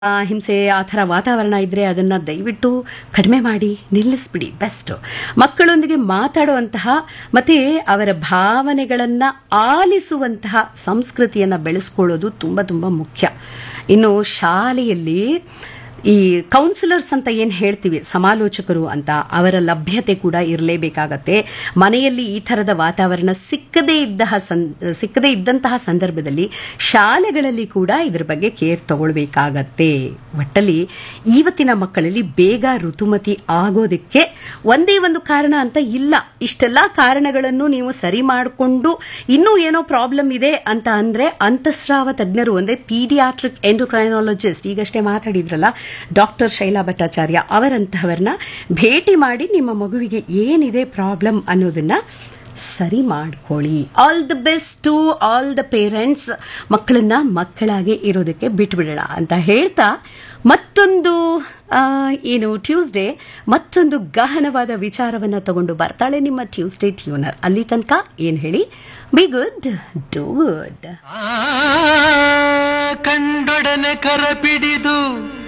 ಆ, ಹಿಂಸೆ ಆ ಥರ ವಾತಾವರಣ ಇದ್ದರೆ ಅದನ್ನು ದಯವಿಟ್ಟು ಕಡಿಮೆ ಮಾಡಿ ನಿಲ್ಲಿಸ್ಬಿಡಿ ಬೆಸ್ಟ್ ಮಕ್ಕಳೊಂದಿಗೆ ಮಾತಾಡುವಂತಹ ಮತ್ತು ಅವರ ಭಾವನೆಗಳನ್ನು ಆಲಿಸುವಂತಹ ಸಂಸ್ಕೃತಿಯನ್ನು ಬೆಳೆಸ್ಕೊಳ್ಳೋದು ತುಂಬ ತುಂಬ ಮುಖ್ಯ ಇನ್ನು ಶಾಲೆಯಲ್ಲಿ ಈ ಕೌನ್ಸಿಲರ್ಸ್ ಅಂತ ಏನು ಹೇಳ್ತೀವಿ ಸಮಾಲೋಚಕರು ಅಂತ ಅವರ ಲಭ್ಯತೆ ಕೂಡ ಇರಲೇಬೇಕಾಗತ್ತೆ ಮನೆಯಲ್ಲಿ ಈ ಥರದ ವಾತಾವರಣ ಸಿಕ್ಕದೇ ಇದ್ದ ಸಂ ಸಿಕ್ಕದೇ ಇದ್ದಂತಹ ಸಂದರ್ಭದಲ್ಲಿ ಶಾಲೆಗಳಲ್ಲಿ ಕೂಡ ಇದ್ರ ಬಗ್ಗೆ ಕೇರ್ ತಗೊಳ್ಬೇಕಾಗತ್ತೆ ಒಟ್ಟಲ್ಲಿ ಇವತ್ತಿನ ಮಕ್ಕಳಲ್ಲಿ ಬೇಗ ಋತುಮತಿ ಆಗೋದಕ್ಕೆ ಒಂದೇ ಒಂದು ಕಾರಣ ಅಂತ ಇಲ್ಲ ಇಷ್ಟೆಲ್ಲ ಕಾರಣಗಳನ್ನು ನೀವು ಸರಿ ಮಾಡಿಕೊಂಡು ಇನ್ನೂ ಏನೋ ಪ್ರಾಬ್ಲಮ್ ಇದೆ ಅಂತ ಅಂದರೆ ಅಂತಸ್ರಾವ ತಜ್ಞರು ಅಂದರೆ ಪೀಡಿಯಾಟ್ರಿಕ್ ಎಂಡೋಕ್ರೈನಾಲಜಿಸ್ಟ್ ಈಗಷ್ಟೇ ಮಾತಾಡಿದ್ರಲ್ಲ ಡಾಕ್ಟರ್ ಶೈಲಾ ಭಟ್ಟಾಚಾರ್ಯ ಅವರಂತಹವರನ್ನ ಭೇಟಿ ಮಾಡಿ ನಿಮ್ಮ ಮಗುವಿಗೆ ಏನಿದೆ ಪ್ರಾಬ್ಲಮ್ ಅನ್ನೋದನ್ನ ಸರಿ ಮಾಡ್ಕೊಳ್ಳಿ all the best to all the parents ಮಕ್ಕಳನ್ನ ಮಕ್ಕಳಾಗೆ ಇರೋದಕ್ಕೆ ಬಿಟ್ಬಿಡೋಣ ಅಂತ ಹೇಳ್ತಾ ಮತ್ತೊಂದು ಆ, ಏನು ಟ್ಯೂಸ್ಡೇ ಮತ್ತೊಂದು ಗಹನವಾದ ವಿಚಾರವನ್ನು ತಗೊಂಡು ಬರ್ತಾಳೆ ನಿಮ್ಮ ಟ್ಯೂಸ್ಡೇ ಟ್ಯೂನರ್ ಅಲ್ಲಿ ತನಕ ಏನು ಹೇಳಿ ಬಿ ಗುಡ್ ಡೂ ಗುಡ್ ಆ ಕಂಡೊಡನೆ ಕರ ಪಿಡಿದು